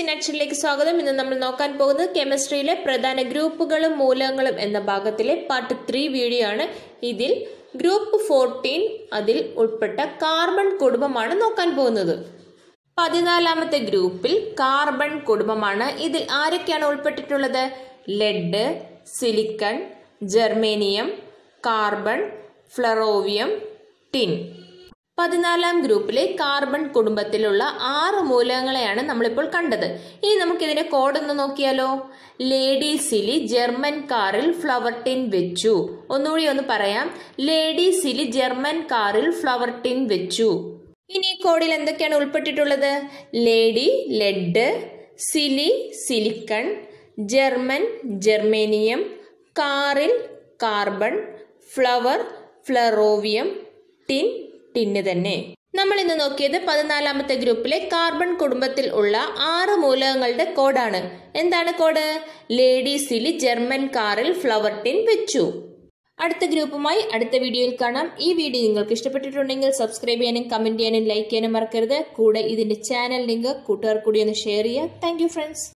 അക്ഷരിലേക്ക് സ്വാഗതം ഇന്ന് നമ്മൾ നോക്കാൻ പോകുന്നത് കെമിസ്ട്രിയിലെ പ്രധാന ഗ്രൂപ്പുകളും മൂലകങ്ങളും എന്ന ഭാഗത്തിലെ പാർട്ട് ത്രീ വീഡിയോ ആണ് ഇതിൽ ഗ്രൂപ്പ് ഫോർട്ടീൻ അതിൽ ഉൾപ്പെട്ട കാർബൺ കുടുംബമാണ് നോക്കാൻ പോകുന്നത് പതിനാലാമത്തെ ഗ്രൂപ്പിൽ കാർബൺ കുടുംബമാണ് ഇതിൽ ആരൊക്കെയാണ് ഉൾപ്പെട്ടിട്ടുള്ളത് lead silicon germanium carbon flerovium tin പതിനാലാം ഗ്രൂപ്പിലെ കാർബൺ കുടുംബത്തിലുള്ള ആറ് മൂലകങ്ങളെയാണ് നമ്മളിപ്പോൾ കണ്ടത് ഇനി നമുക്ക് ഇതിന്റെ കോഡ് ഒന്ന് നോക്കിയാലോ ലേഡി സിലി ജർമ്മൻ കാറിൽ ഫ്ലവർ ടിൻ വെച്ചു ഒന്നുകൂടി ഒന്ന് പറയാം ലേഡി സിലി ജർമ്മൻ കാറിൽ ഫ്ലവർ ടിൻ വെച്ചു ഇനി ഈ കോഡിൽ എന്തൊക്കെയാണ് ഉൾപ്പെട്ടിട്ടുള്ളത് lady lead silly silicon German germanium കാറിൽ carbon flower flerovium tin tin തന്നെ നമ്മൾ ഇന്ന് നോക്കിയത് പതിനാലാമത്തെ ഗ്രൂപ്പിലെ കാർബൺ കുടുംബത്തിൽ ഉള്ള ആറ് മൂലകങ്ങളുടെ കോഡാണ് എന്താണ് കോഡ് ലേഡീസിലി ജർമ്മൻ കാറിൽ ഫ്ലവർ ടിൻ വെച്ചു അടുത്ത ഗ്രൂപ്പുമായി അടുത്ത വീഡിയോയിൽ കാണാം ഈ വീഡിയോ നിങ്ങൾക്ക് ഇഷ്ടപ്പെട്ടിട്ടുണ്ടെങ്കിൽ സബ്സ്ക്രൈബ് ചെയ്യാനും കമന്റ് ചെയ്യാനും ലൈക്ക് ചെയ്യാനും മറക്കരുത് കൂടെ ഇതിന്റെ ചാനൽ ലിങ്ക് കൂട്ടുകാർ കൂടി ഒന്ന് ഷെയർ ചെയ്യുക താങ്ക് ഫ്രണ്ട്സ്